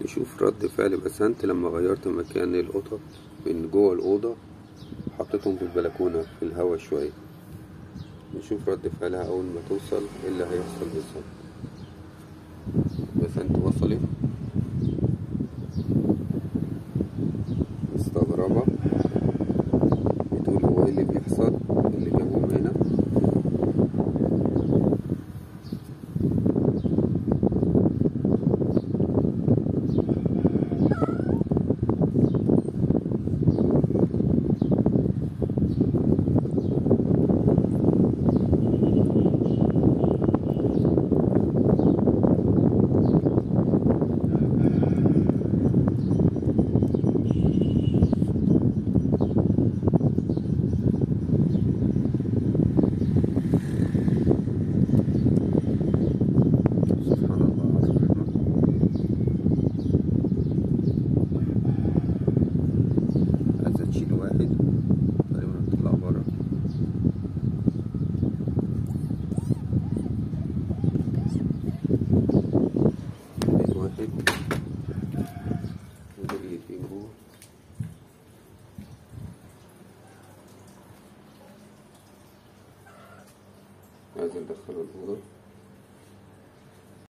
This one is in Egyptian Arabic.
نشوف رد فعل بسنت لما غيرت مكان القطط من جوه الأوضة حطيتهم في البلكونة في الهوا شوية نشوف رد فعلها أول ما توصل ايه اللي هيحصل بالظبط بسنت وصلت مستغربة بتقول هو ايه اللي بيحصل اللي جابهم هنا سبحان الله الرحمن عايزة تشيل واحد تقريبا هتطلع برا لقيت واحد ودول الاتنين جوه عايز ندخله الأوضة